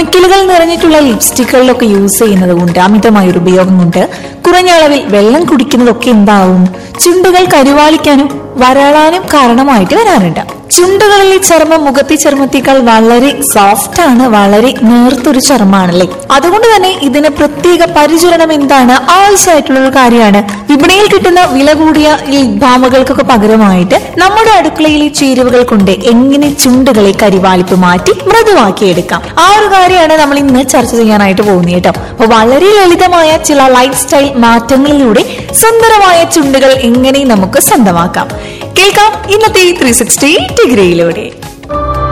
കെമിക്കലുകൾ നിറഞ്ഞിട്ടുള്ള ലിപ്സ്റ്റിക്കുകളിലൊക്കെ use ചെയ്യുന്നത് കൊണ്ട് അമിതമായ ഒരു ഉപയോഗം കൊണ്ട് കുറഞ്ഞ അളവിൽ വെള്ളം കുടിക്കുന്നതൊക്കെ എന്താവും ചുണ്ടുകൾ കരുവാളിക്കാനും വരളാനും കാരണമായിട്ട് വരാറുണ്ട് ചുണ്ടുകളിലെ ചർമ്മം മുഖത്തെ ചർമ്മത്തേക്കാൾ വളരെ സോഫ്റ്റ് ആണ് വളരെ നേർത്തൊരു ചർമ്മമാണല്ലേ അതുകൊണ്ട് തന്നെ ഇതിന് പ്രത്യേക പരിചരണം എന്താണ് ആവശ്യമായിട്ടുള്ള ഒരു കാര്യമാണ് വിപണിയിൽ കിട്ടുന്ന വില കൂടിയ ഈ ബാമുകൾക്കൊക്കെ പകരമായിട്ട് നമ്മുടെ അടുക്കളയിലെ ചേരുവകൾ കൊണ്ട് എങ്ങനെ ചുണ്ടുകളെ കരിവാളിപ്പ് മാറ്റി മൃദുവാക്കിയെടുക്കാം ആ ഒരു കാര്യമാണ് നമ്മൾ ഇന്ന് ചർച്ച ചെയ്യാനായിട്ട് പോകുന്നത് കേട്ടോ അപ്പൊ വളരെ ലളിതമായ ചില ലൈഫ് സ്റ്റൈൽ മാറ്റങ്ങളിലൂടെ സുന്ദരമായ ചുണ്ടുകൾ എങ്ങനെ നമുക്ക് സ്വന്തമാക്കാം കേൾക്കാം ഇന്നത്തെ ത്രീ സിക്സ്റ്റി ഡിഗ്രിയിലൂടെ